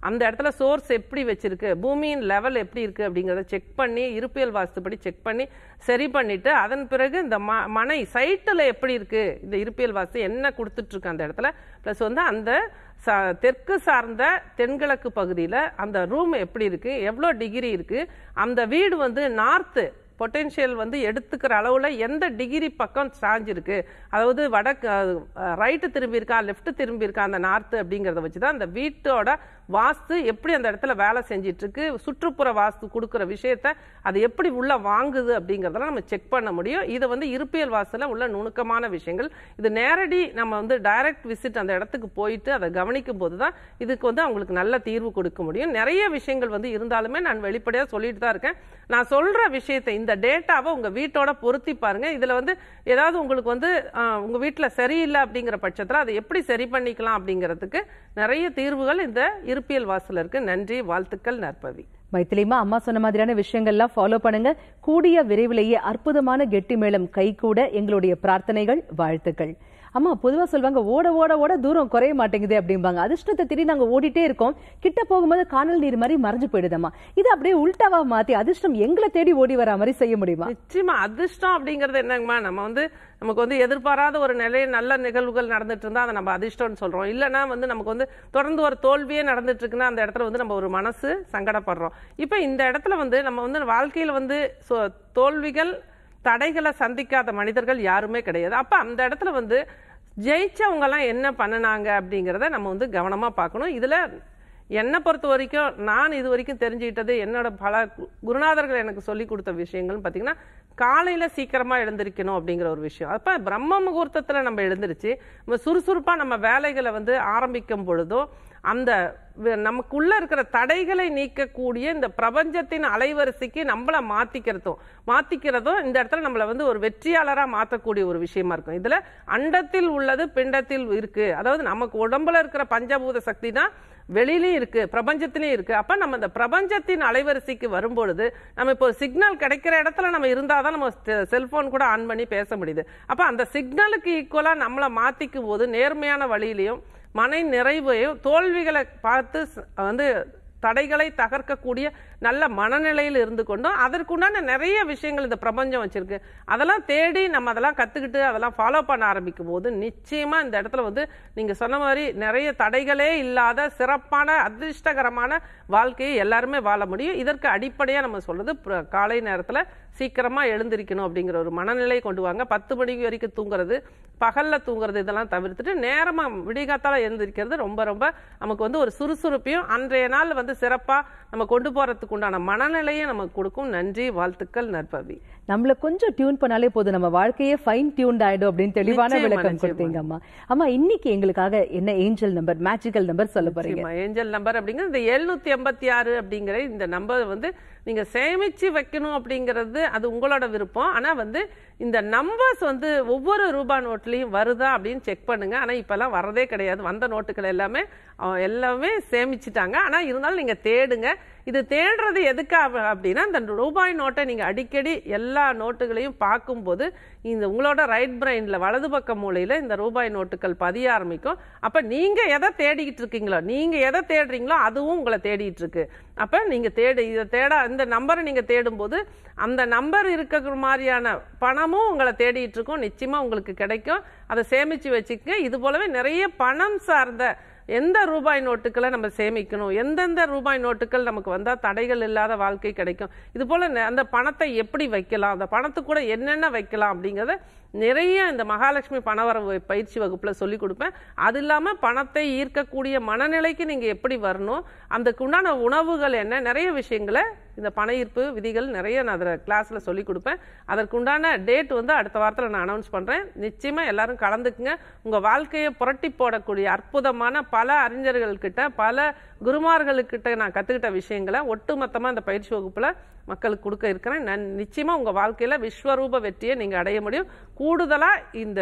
[SPEAKER 2] அந்த இடத்துல சோர்ஸ் எப்படி வச்சிருக்கு பூமியின் லெவல் எப்படி இருக்கு அப்படிங்கிறத செக் பண்ணி இருப்பியல் வாஸ்துப்படி செக் பண்ணி சரி பண்ணிட்டு அதன் பிறகு இந்த ம மனை சைட்டில் எப்படி இருக்கு இந்த இருப்பியல் வாஸ்து என்ன கொடுத்துட்டு இருக்கு அந்த இடத்துல ப்ளஸ் வந்து அந்த ச- தெற்கு சார்ந்த தென்கிழக்கு பகுதியில் அந்த ரூம் எப்படி இருக்கு எவ்வளோ டிகிரி இருக்கு அந்த வீடு வந்து நார்த்து பொட்டென்ஷியல் வந்து எடுத்துக்கிற அளவில் எந்த டிகிரி பக்கம் சாஞ்சிருக்கு அதாவது வடக்கு ரைட்டு திரும்பி இருக்கா லெஃப்ட் திரும்பி இருக்கா அந்த நார்த்து அப்படிங்கிறத வச்சு தான் அந்த வீட்டோட வாஸ்து எப்படி அந்த இடத்துல வேலை செஞ்சிட்டு இருக்கு சுற்றுப்புற வாஸ்து கொடுக்குற விஷயத்த அது எப்படி உள்ள வாங்குது அப்படிங்கிறதெல்லாம் நம்ம செக் பண்ண முடியும் இது வந்து இருப்பியல் வாஸ்துல உள்ள நுணுக்கமான விஷயங்கள் இது நேரடி நம்ம வந்து டைரக்ட் விசிட் அந்த இடத்துக்கு போயிட்டு அதை கவனிக்கும் போது தான் இதுக்கு வந்து அவங்களுக்கு நல்ல தீர்வு கொடுக்க முடியும் நிறைய விஷயங்கள் வந்து இருந்தாலுமே நான் வெளிப்படையாக சொல்லிட்டு தான் இருக்கேன் நான் சொல்ற விஷயத்தை இந்த டேட்டாவை உங்க வீட்டோட பொருத்தி பாருங்க இதுல வந்து ஏதாவது உங்களுக்கு வந்து ஆஹ், உங்க வீட்டுல சரியில்லை அப்படிங்கிற பட்சத்துல அதை எப்படி சரி பண்ணிக்கலாம் அப்படிங்கிறதுக்கு நிறைய தீர்வுகள் இந்த இருப்பியல் வாசல இருக்கு நன்றி வாழ்த்துக்கள் நற்பவி
[SPEAKER 1] மைத்திலிமா அம்மா சொன்ன மாதிரியான விஷயங்கள்லாம் ஃபாலோ பண்ணுங்க கூடிய விரைவிலேயே அற்புதமான கெட்டி மேளம் கைகூட எங்களுடைய பிரார்த்தனைகள் வாழ்த்துக்கள் அம்மா பொதுவா சொல்லுவாங்க ஓட ஓட ஓட தூரம் குறைய மாட்டேங்குது அப்படிம்பாங்க அதிர்ஷ்டத்தை திரி நாங்க ஓடிட்டே இருக்கோம் கிட்ட போகும்போது காணல் நீர் மாதிரி மறைஞ்சு போயிடுதம்மா இது அப்படியே உல்டாவா மாத்தி அதிர்ஷ்டம் எங்களை தேடி ஓடி வர மாதிரி செய்ய முடியுமா
[SPEAKER 2] நிச்சயமா அதிர்ஷ்டம் அப்படிங்கிறது என்னங்கம்மா நம்ம வந்து நமக்கு வந்து எதிர்பாராத ஒரு நிலைய நல்ல நிகழ்வுகள் நடந்துட்டு இருந்தா அதை நம்ம அதிர்ஷ்டம்னு சொல்றோம் இல்லைன்னா வந்து நமக்கு வந்து தொடர்ந்து ஒரு தோல்வியே நடந்துட்டு இருக்குன்னா அந்த இடத்துல வந்து நம்ம ஒரு மனசு சங்கடப்படுறோம் இப்போ இந்த இடத்துல வந்து நம்ம வந்து வாழ்க்கையில வந்து சொ- தோல்விகள் தடைகளை சந்திக்காத மனிதர்கள் யாருமே கிடையாது அப்ப அந்த இடத்துல வந்து ஜெயிச்சவங்க எல்லாம் என்ன பண்ணுனாங்க அப்படிங்கிறத நம்ம வந்து கவனமா பார்க்கணும் இதுல என்னை பொறுத்த வரைக்கும் நான் இது வரைக்கும் தெரிஞ்சுக்கிட்டது என்னோட பல கு- குருநாதர்கள் எனக்கு சொல்லி கொடுத்த விஷயங்கள்னு பார்த்தீங்கன்னா காலையில சீக்கிரமா எழுந்திருக்கணும் அப்படிங்கிற ஒரு விஷயம் அப்ப பிரம்ம முகூர்த்தத்துல நம்ம எழுந்திருச்சு நம்ம சுறுசுறுப்பா நம்ம வேலைகளை வந்து ஆரம்பிக்கும் பொழுதோ அந்த வி- நமக்குள்ள இருக்கிற தடைகளை நீக்கக்கூடிய இந்த பிரபஞ்சத்தின் அலைவரிசைக்கு நம்மள மாத்திக்கிறதும் மாத்திக்கிறதும் இந்த இடத்துல நம்மள வந்து ஒரு வெற்றியாளரா மாத்தக்கூடிய ஒரு விஷயமா இருக்கும் இதுல அண்டத்தில் உள்ளது பிண்டத்தில் இருக்கு அதாவது நமக்கு உடம்புல இருக்கிற பஞ்சபூத சக்தி தான் வெளியிலயும் இருக்கு பிரபஞ்சத்திலயும் இருக்கு அப்ப நம்ம இந்த பிரபஞ்சத்தின் அலைவரிசைக்கு வரும்பொழுது நம்ம இப்போ ஒரு சிக்னல் கிடைக்கிற இடத்துல நம்ம இருந்தாதான் நம்ம செல்போன் கூட ஆன் பண்ணி பேச முடியுது அப்ப அந்த சிக்னலுக்கு ஈக்குவலா நம்மளை மாத்திக்கும் போது நேர்மையான வழியிலையும் மன நிறைவையும் தோல்விகளை பார்த்து ச- வந்து தடைகளை தகர்க்கக்கூடிய நல்ல மனநிலையில் இருந்து கொண்டும் அதற்குண்டான நிறைய விஷயங்கள் இந்த பிரபஞ்சம் வச்சிருக்கு அதெல்லாம் தேடி நம்ம அதெல்லாம் கத்துக்கிட்டு அதெல்லாம் ஃபாலோ பண்ண ஆரம்பிக்கும் போது நிச்சயமா இந்த இடத்துல வந்து நீங்க சொன்ன மாதிரி நிறைய தடைகளே இல்லாத சிறப்பான அதிர்ஷ்டகரமான வாழ்க்கையை எல்லாருமே வாழ முடியும் இதற்கு அடிப்படையா நம்ம சொல்றது பிர- காலை நேரத்துல சீக்கிரமா எழுந்திருக்கணும் அப்படிங்கிற ஒரு மனநிலை கொண்டு வாங்க பத்து மணிக்கு வரைக்கும் தூங்குறது பகல்ல தூங்குறது இதெல்லாம் தவிர்த்துட்டு நேரமா விடிகாத்தால எழுந்திருக்கிறது ரொம்ப ரொம்ப நமக்கு வந்து ஒரு சுறுசுறுப்பையும் அன்றைய நாள் வந்து சிறப்பா நம்ம கொண்டு போறதுக்கு உண்டான மனநிலையை நமக்கு கொடுக்கும் நன்றி வாழ்த்துக்கள் நற்பவி
[SPEAKER 1] நம்மள கொஞ்சம் டியூன் பண்ணாலே போதும் நம்ம வாழ்க்கையே ஃபைன் டியூன்ட் ஆயிடும் அப்படின்னு தெளிவான
[SPEAKER 2] நிச்சயமா,
[SPEAKER 1] விளக்கம்
[SPEAKER 2] நிச்சயமா.
[SPEAKER 1] கொடுத்தீங்க அம்மா அம்மா இன்னைக்கு எங்களுக்காக என்ன ஏஞ்சல் நம்பர் மேஜிக்கல் நம்பர் சொல்ல போறீங்க
[SPEAKER 2] நிச்சயமா. ஏஞ்சல் நம்பர் அப்படிங்கிறது இந்த எழுநூத்தி எண்பத்தி ஆறு அப்படிங்கிற இந்த நம்பர் வந்து நீங்க சேமிச்சு வைக்கணும் அப்படிங்கிறது அது உங்களோட விருப்பம் ஆனா வந்து இந்த நம்பர்ஸ் வந்து ஒவ்வொரு ரூபா நோட்லயும் வருதா அப்படின்னு செக் பண்ணுங்க ஆனா இப்பெல்லாம் வரதே கிடையாது வந்த நோட்டுகள் எல்லாமே அஹ், எல்லாமே சேமிச்சிட்டாங்க ஆனா இருந்தாலும் நீங்க தேடுங்க இது தேடுறது எதுக்காக அப்படின்னா இந்த ரூபாய் நோட்டை நீங்க அடிக்கடி எல்லா நோட்டுகளையும் பார்க்கும்போது இந்த உங்களோட ரைட் பிரெயின்ல வலது பக்க மூலையில இந்த ரூபாய் நோட்டுகள் பதிய ஆரம்பிக்கும் அப்ப நீங்க எதை தேடிக்கிட்டு இருக்கீங்களோ நீங்க எதை தேடுறீங்களோ அதுவும் உங்களை தேடிட்டு இருக்கு அப்ப நீங்க தேடு இதை தேட இந்த நம்பரை நீங்க தேடும்போது அந்த நம்பர் இருக்கிற மாதிரியான பணமும் உங்களை தேடிட்டு இருக்கும் நிச்சயமா உங்களுக்கு கிடைக்கும் அதை சேமிச்சு வச்சுக்க இது போலவே நிறைய பணம் சார்ந்த எந்த ரூபாய் நோட்டுகளை நம்ம சேமிக்கணும் எந்தெந்த ரூபாய் நோட்டுகள் நமக்கு வந்தா தடைகள் இல்லாத வாழ்க்கை கிடைக்கும் இது போல நெ- அந்த பணத்தை எப்படி வைக்கலாம் அந்த பணத்துக்கு கூட என்னென்ன வைக்கலாம் அப்படிங்கறத நிறைய இந்த மகாலட்சுமி பணவரவு பயிற்சி வகுப்புல சொல்லி கொடுப்பேன் அது இல்லாம பணத்தை ஈர்க்கக்கூடிய மனநிலைக்கு நீங்க எப்படி வரணும் அதுக்கு உண்டான உணவுகள் என்ன நிறைய விஷயங்களை இந்த பண ஈர்ப்பு விதிகள் நிறைய நான் அதில் கிளாஸ்ல சொல்லி கொடுப்பேன் அதற்குண்டான டேட் வந்து அடுத்த வாரத்தில் நான் அனௌன்ஸ் பண்றேன் நிச்சயமா எல்லாரும் கலந்துக்குங்க உங்க வாழ்க்கையை புரட்டி போடக்கூடிய அற்புதமான பல அறிஞர்கள் கிட்ட பல குருமார்களுக்கிட்ட நான் கத்துக்கிட்ட விஷயங்களை ஒட்டுமொத்தமா இந்த பயிற்சி வகுப்புல மக்களுக்கு கொடுக்க இருக்கிறேன் நான் நிச்சயமா உங்க வாழ்க்கையில விஸ்வரூப வெற்றியை நீங்க அடைய முடியும் கூடுதலா இந்த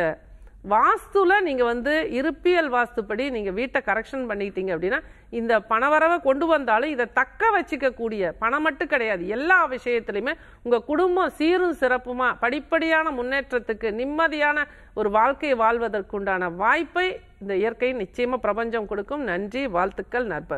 [SPEAKER 2] வாஸ்துல நீங்க வந்து இருப்பியல் வாஸ்துப்படி நீங்க வீட்டை கரெக்ஷன் பண்ணிட்டீங்க அப்படின்னா இந்த பணவரவை கொண்டு வந்தாலும் இதை தக்க வச்சுக்க கூடிய பணம் மட்டும் கிடையாது எல்லா விஷயத்திலையுமே உங்க குடும்பம் சீரும் சிறப்புமா படிப்படியான முன்னேற்றத்துக்கு நிம்மதியான ஒரு வாழ்க்கையை வாழ்வதற்குண்டான வாய்ப்பை இந்த இயற்கை நிச்சயமா பிரபஞ்சம் கொடுக்கும் நன்றி வாழ்த்துக்கள் நற்பவி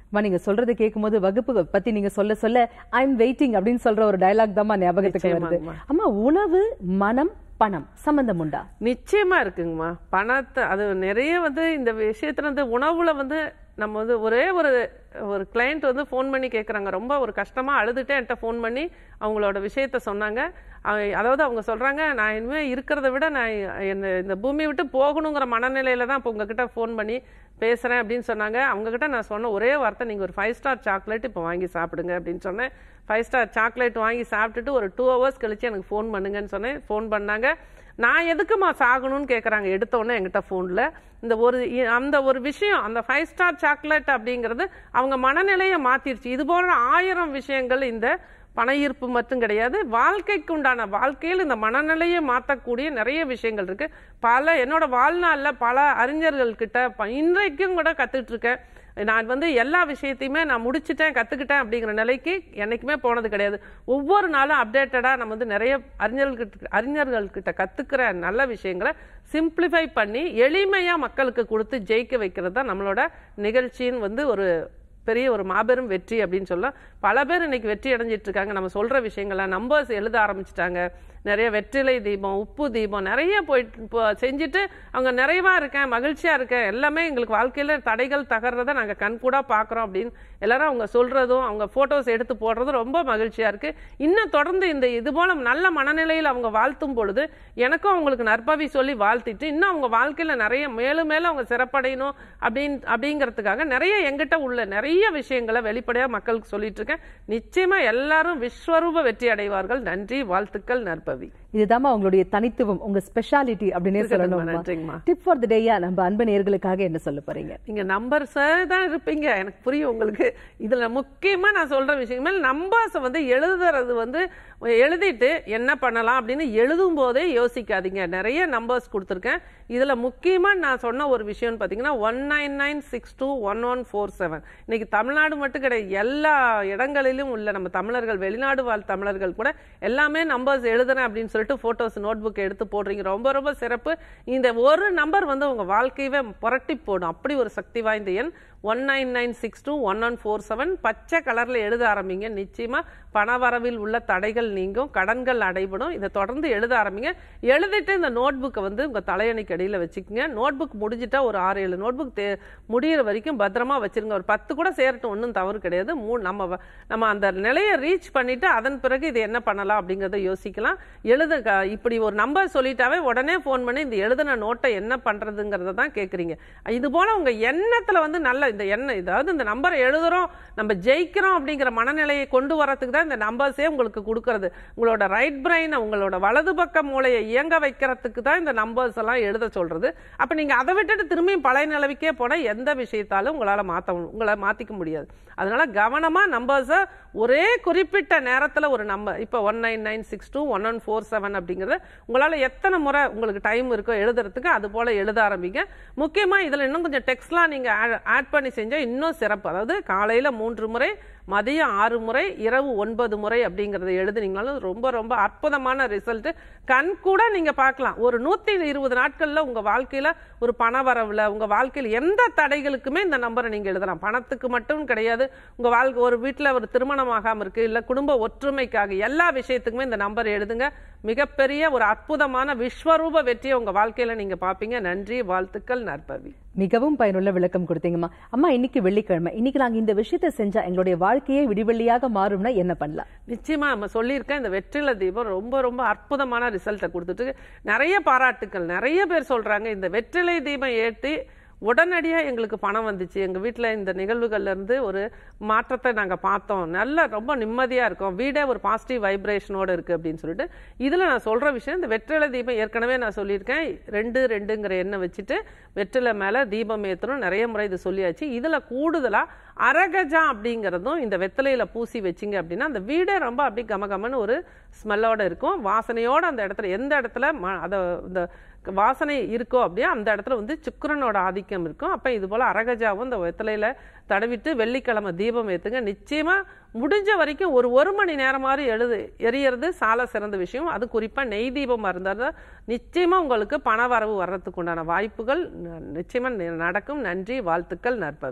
[SPEAKER 1] அம்மா நீங்க சொல்றதை கேட்கும்போது வகுப்பு பத்தி நீங்க சொல்ல சொல்ல ஐ எம் வெயிட்டிங் அப்படின்னு சொல்ற ஒரு டயலாக் தான் ஞாபகத்துக்கு வருது
[SPEAKER 2] நிச்சயமாங்கம்மா.
[SPEAKER 1] அம்மா உணவு மனம் பணம் சம்பந்தம் உண்டா
[SPEAKER 2] நிச்சயமா இருக்குங்கம்மா பணத்தை அது நிறைய வந்து இந்த விஷயத்துல வந்து உணவுல வந்து நம்ம வந்து ஒரே ஒரு ஒரு கிளைண்ட் வந்து ஃபோன் பண்ணி கேட்குறாங்க ரொம்ப ஒரு கஷ்டமா அழுதுட்டே என்கிட்ட ஃபோன் பண்ணி அவங்களோட விஷயத்த சொன்னாங்க அவங்க- அதாவது அவங்க சொல்றாங்க நான் இனிமே இருக்கிறத விட நான் இந்த இந்த பூமியை விட்டு போகணுங்கிற மனநிலையில தான் இப்போ உங்ககிட்ட ஃபோன் பண்ணி பேசுறேன் அப்படின்னு சொன்னாங்க அவங்க கிட்ட நான் சொன்ன ஒரே வார்த்தை நீங்க ஒரு ஃபைவ் ஸ்டார் சாக்லேட் இப்போ வாங்கி சாப்பிடுங்க அப்படின்னு சொன்னேன் ஃபைவ் ஸ்டார் சாக்லேட் வாங்கி சாப்பிட்டுட்டு ஒரு டூ ஹவர்ஸ் கழிச்சு எனக்கு ஃபோன் பண்ணுங்கன்னு சொன்னேன் ஃபோன் பண்ணாங்க நான் எதுக்குமா சாகணும்னு கேட்குறாங்க எடுத்த உடனே என்கிட்ட ஃபோனில் இந்த ஒரு இ- அந்த ஒரு விஷயம் அந்த ஃபைவ் ஸ்டார் சாக்லேட் அப்படிங்கிறது அவங்க மனநிலையை மாத்திருச்சு இது போன்ற ஆயிரம் விஷயங்கள் இந்த பண ஈர்ப்பு மட்டும் கிடையாது வாழ்க்கைக்கு உண்டான வாழ்க்கையில் இந்த மனநிலையை மாற்றக்கூடிய நிறைய விஷயங்கள் இருக்கு பல என்னோட வாழ்நாளில் பல அறிஞர்கள் கிட்ட ப- இன்றைக்கும் கூட கத்துட்டு இருக்கேன் நான் வந்து எல்லா விஷயத்தையுமே நான் முடிச்சிட்டேன் கத்துக்கிட்டேன் அப்படிங்கிற நிலைக்கு என்னைக்குமே போனது கிடையாது ஒவ்வொரு நாளும் அப்டேட்டடா நம்ம வந்து நிறைய அறிஞர்கள்கிட்ட அறிஞர்கள்கிட்ட கத்துக்கிற நல்ல விஷயங்களை சிம்பிளிஃபை பண்ணி எளிமையா மக்களுக்கு கொடுத்து ஜெயிக்க வைக்கிறது தான் நம்மளோட நிகழ்ச்சியின் வந்து ஒரு பெரிய ஒரு மாபெரும் வெற்றி அப்படின்னு சொல்லலாம் பல பேர் இன்னைக்கு வெற்றி அடைஞ்சிட்டு இருக்காங்க நம்ம சொல்ற விஷயங்களை நம்பர்ஸ் எழுத ஆரம்பிச்சிட்டாங்க நிறைய வெற்றிலை தீபம் உப்பு தீபம் நிறைய போயிட்டு இப்போ செஞ்சுட்டு அவங்க நிறைவா இருக்கேன் மகிழ்ச்சியா இருக்கேன் எல்லாமே எங்களுக்கு வாழ்க்கையில தடைகள் தகர்றதை நாங்க கண்கூடா பாக்குறோம் அப்படின்னு எல்லாரும் அவங்க சொல்றதும் அவங்க போட்டோஸ் எடுத்து போடுறதும் ரொம்ப மகிழ்ச்சியா இருக்கு இன்னும் தொடர்ந்து இந்த இது போல நல்ல மனநிலையில் அவங்க வாழ்த்தும் பொழுது எனக்கும் அவங்களுக்கு நற்பவி சொல்லி வாழ்த்திட்டு இன்னும் அவங்க வாழ்க்கையில நிறைய மேலும் மேலும் அவங்க சிறப்படையணும் அப்படின்னு அப்படிங்கிறதுக்காக நிறைய எங்கிட்ட உள்ள நிறைய விஷயங்களை வெளிப்படையா மக்களுக்கு சொல்லிட்டு இருக்கேன் நிச்சயமா எல்லாரும் விஸ்வரூப வெற்றி அடைவார்கள் நன்றி வாழ்த்துக்கள் நற்பவி
[SPEAKER 1] இதுதாம்மா உங்களுடைய தனித்துவம் உங்க ஸ்பெஷாலிட்டி அப்படின்னே
[SPEAKER 2] இருக்கட்டும்மா,
[SPEAKER 1] சொல்லணும்
[SPEAKER 2] நன்றிங்கம்மா.
[SPEAKER 1] டிப் ஃபார் த டேயா நம்ம அன்பு நேயர்களுக்காக என்ன சொல்ல போறீங்க
[SPEAKER 2] நீங்க நம்பர்ஸ் தான் இருப்பீங்க எனக்கு புரியும் உங்களுக்கு இதுல முக்கியமா நான் சொல்ற விஷயமே நம்பர்ஸ் வந்து எழுதுறது வந்து எழுதிட்டு என்ன பண்ணலாம் அப்படின்னு எழுதும் போதே யோசிக்காதீங்க நிறைய நம்பர்ஸ் கொடுத்துருக்கேன் இதுல முக்கியமா நான் சொன்ன ஒரு விஷயம்னு பாத்தீங்கன்னா one nine nine six two one one four seven இன்னைக்கு தமிழ்நாடு மட்டும் கிடையாது எல்லா இடங்களிலும் உள்ள நம்ம தமிழர்கள் வெளிநாடு வாழ் தமிழர்கள் கூட எல்லாமே நம்பர்ஸ் எழுதுறேன் அப்படின்னு சொல்லிட்டு போட்டோஸ் நோட் புக் எடுத்து போடுறீங்க ரொம்ப ரொம்ப சிறப்பு இந்த ஒரு நம்பர் வந்து உங்க வாழ்க்கையவே புரட்டி போடும் அப்படி ஒரு சக்தி வாய்ந்த எண் one nine nine six two one one four seven பச்சை கலர்ல எழுத ஆரம்பிங்க நிச்சயமா பணவரவில் உள்ள தடைகள் நீங்கும் கடன்கள் அடைபடும் இதை தொடர்ந்து எழுத ஆரம்பிங்க எழுதிட்டு இந்த நோட் புக்கை வந்து உங்க தலையணைக்கு அடியில வச்சுக்கோங்க நோட் புக் முடிஞ்சிட்டா ஒரு ஆறு ஏழு நோட் புக் முடியிற வரைக்கும் பத்திரமா வச்சிருங்க ஒரு பத்து கூட சேரட்டும் ஒன்றும் தவறு கிடையாது மூ நம்ம வ- நம்ம அந்த நிலையை ரீச் பண்ணிட்டு அதன் பிறகு இது என்ன பண்ணலாம் அப்படிங்கறத யோசிக்கலாம் எழுத க- இப்படி ஒரு நம்பர் சொல்லிட்டாவே உடனே ஃபோன் பண்ணி இந்த எழுதின நோட்டை என்ன பண்றதுங்கிறத தான் கேக்குறீங்க இது போல உங்க எண்ணத்துல வந்து நல்ல இந்த எண்ணம் இதாவது இந்த நம்பரை எழுதுறோம் நம்ம ஜெயிக்கிறோம் அப்படிங்கிற மனநிலையை கொண்டு வரதுக்கு தான் இந்த நம்பர்ஸே உங்களுக்கு கொடுக்கறது உங்களோட ரைட் பிரெயினை உங்களோட வலது பக்க மூளையை இயங்க வைக்கிறதுக்கு தான் இந்த நம்பர்ஸ் எல்லாம் எழுத சொல்றது அப்ப நீங்க அதை விட்டுட்டு திரும்பியும் பழைய நிலவுக்கே போனா எந்த விஷயத்தாலும் உங்களால மாத்த உங்களை மாத்திக்க முடியாது அதனால கவனமா நம்பர்ஸை ஒரே குறிப்பிட்ட நேரத்துல ஒரு நம்பர் இப்போ one nine nine six two one one four seven அப்படிங்கிறத உங்களால எத்தனை முறை உங்களுக்கு டைம் இருக்கோ எழுதுறதுக்கு அது போல எழுத ஆரம்பிங்க முக்கியமா இதுல இன்னும் கொஞ்சம் டெக்ஸ்ட்லாம் நீங்க ஆட் பண்ணி செஞ்சா இன்னும் சிறப்பு அதாவது காலையில மூன்று முறை மதியம் ஆறு முறை இரவு ஒன்பது முறை அப்படிங்கறத எழுதுனீங்கனாலும் ரொம்ப ரொம்ப அற்புதமான ரிசல்ட் கண் கூட நீங்க பார்க்கலாம் ஒரு நூத்தி இருபது நாட்கள்ல உங்க வாழ்க்கையில ஒரு பண வரவுல உங்க வாழ்க்கையில எந்த தடைகளுக்குமே இந்த நம்பரை நீங்க எழுதலாம் பணத்துக்கு மட்டும் கிடையாது உங்க வாழ்க்கை ஒரு வீட்டுல ஒரு திருமணம் ஆகாம இருக்கு இல்ல குடும்ப ஒற்றுமைக்காக எல்லா விஷயத்துக்குமே இந்த நம்பர் எழுதுங்க மிகப்பெரிய ஒரு அற்புதமான விஸ்வரூப வெற்றியை உங்க வாழ்க்கையில நீங்க பாப்பீங்க நன்றி வாழ்த்துக்கள் நற்பவி
[SPEAKER 1] மிகவும் பயனுள்ள விளக்கம் கொடுத்தீங்கம்மா அம்மா இன்னைக்கு வெள்ளிக்கிழமை இன்னைக்கு நாங்க இந்த விஷயத்தை செஞ்சா எங்களுடைய வாழ்க்கையே விடிவெள்ளியாக மாறும்னா என்ன பண்ணலாம்
[SPEAKER 2] நிச்சயமா நம்ம சொல்லியிருக்கேன் இந்த வெற்றில தீபம் ரொம்ப ரொம்ப அற்புதமான ரிசல்ட்டை கொடுத்துட்டு நிறைய பாராட்டுக்கள் நிறைய பேர் சொல்றாங்க இந்த வெற்றிலை தீபம் ஏற்றி உடனடியாக எங்களுக்கு பணம் வந்துச்சு எங்கள் வீட்டில் இந்த நிகழ்வுகள்ல இருந்து ஒரு மாற்றத்தை நாங்கள் பார்த்தோம் நல்ல ரொம்ப நிம்மதியாக இருக்கோம் வீடே ஒரு பாசிட்டிவ் வைப்ரேஷனோட இருக்குது அப்படின்னு சொல்லிட்டு இதில் நான் சொல்கிற விஷயம் இந்த வெற்றிலை தீபம் ஏற்கனவே நான் சொல்லியிருக்கேன் ரெண்டு ரெண்டுங்கிற எண்ணெய் வச்சுட்டு வெற்றிலை மேலே தீபம் ஏற்றணும் நிறைய முறை இது சொல்லியாச்சு இதில் கூடுதலாக அரகஜா அப்படிங்கிறதும் இந்த வெத்தலையில பூசி வச்சிங்க அப்படின்னா அந்த வீடே ரொம்ப அப்படி கமகமன்னு ஒரு ஸ்மெல்லோட இருக்கும் வாசனையோட அந்த இடத்துல எந்த இடத்துல ம- அத இந்த வாசனை இருக்கோ அப்படியே அந்த இடத்துல வந்து சுக்கிரனோட ஆதிக்கம் இருக்கும் அப்ப இது போல அரகஜாவும் இந்த வெத்தலையில தடவிட்டு வெள்ளிக்கிழமை தீபம் ஏத்துங்க நிச்சயமா முடிஞ்ச வரைக்கும் ஒரு ஒரு மணி நேரமாவது எழுது எரியறது சால சிறந்த விஷயம் அது குறிப்பா நெய் தீபம் இருந்தால் நிச்சயமா உங்களுக்கு பண வரவு வர்றதுக்கு உண்டான வாய்ப்புகள் ந- நிச்சயமா நி- நடக்கும் நன்றி வாழ்த்துக்கள் நற்பவி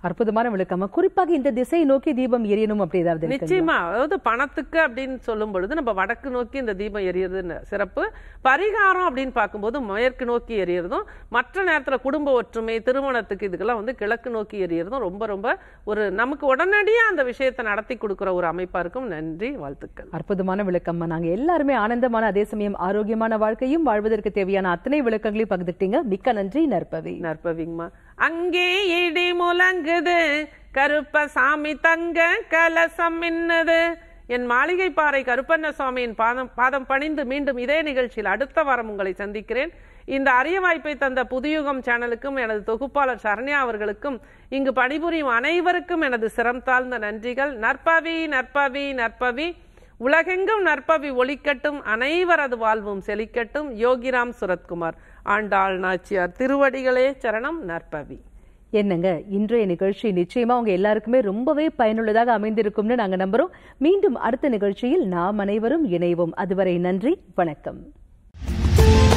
[SPEAKER 1] அற்புதமான விளக்கம்மா குறிப்பாக இந்த திசையை நோக்கி தீபம் எரியணும் அப்படி ஏதாவது இருக்குங்களா?
[SPEAKER 2] நிச்சயமா அதாவது பணத்துக்கு அப்படின்னு சொல்லும் பொழுது நம்ம வடக்கு நோக்கி இந்த தீபம் எரியறதுன்னு சிறப்பு பரிகாரம் அப்படின்னு பார்க்கும்போது மேற்கு நோக்கி எரியறதும் மற்ற நேரத்துல குடும்ப ஒற்றுமை திருமணத்துக்கு இதுக்கெல்லாம் வந்து கிழக்கு நோக்கி எரியறதும் ரொம்ப ரொம்ப ஒரு நமக்கு உடனடியா அந்த விஷயத்தை நடத்தி கொடுக்கிற ஒரு அமைப்பா இருக்கும் நன்றி வாழ்த்துக்கள்
[SPEAKER 1] அற்புதமான விளக்கம்மா நாங்க எல்லாருமே ஆனந்தமான அதே சமயம் ஆரோக்கியமான வாழ்க்கையும் வாழ்வதற்கு தேவையான அத்தனை விளக்கங்களையும் பகிர்ந்துட்டீங்க மிக்க நன்றி நற்பவி
[SPEAKER 2] நற்பவிங்கம்மா அங்கே இடி முழங்குது கருப்பசாமி தங்க கலசம் மின்னுது என் மாளிகை பாறை கருப்பண்ண சுவாமியின் பாதம் பாதம் பணிந்து மீண்டும் இதே நிகழ்ச்சியில் அடுத்த வாரம் உங்களை சந்திக்கிறேன் இந்த அரிய வாய்ப்பை தந்த புதுயுகம் சேனலுக்கும் எனது தொகுப்பாளர் சரண்யா அவர்களுக்கும் இங்கு பணிபுரியும் அனைவருக்கும் எனது சிரம் தாழ்ந்த நன்றிகள் நற்பவி நற்பவி நற்பவி உலகெங்கும் நற்பவி ஒளிக்கட்டும் அனைவரது வாழ்வும் செழிக்கட்டும் யோகிராம் சுரத்குமார் ஆண்டாள் நாச்சியார் திருவடிகளே சரணம் நற்பவி
[SPEAKER 1] என்னங்க இன்றைய நிகழ்ச்சி நிச்சயமா உங்க எல்லாருக்குமே ரொம்பவே பயனுள்ளதாக அமைந்திருக்கும்னு நாங்க நம்புறோம் மீண்டும் அடுத்த நிகழ்ச்சியில் நாம் அனைவரும் இணைவோம் அதுவரை நன்றி வணக்கம்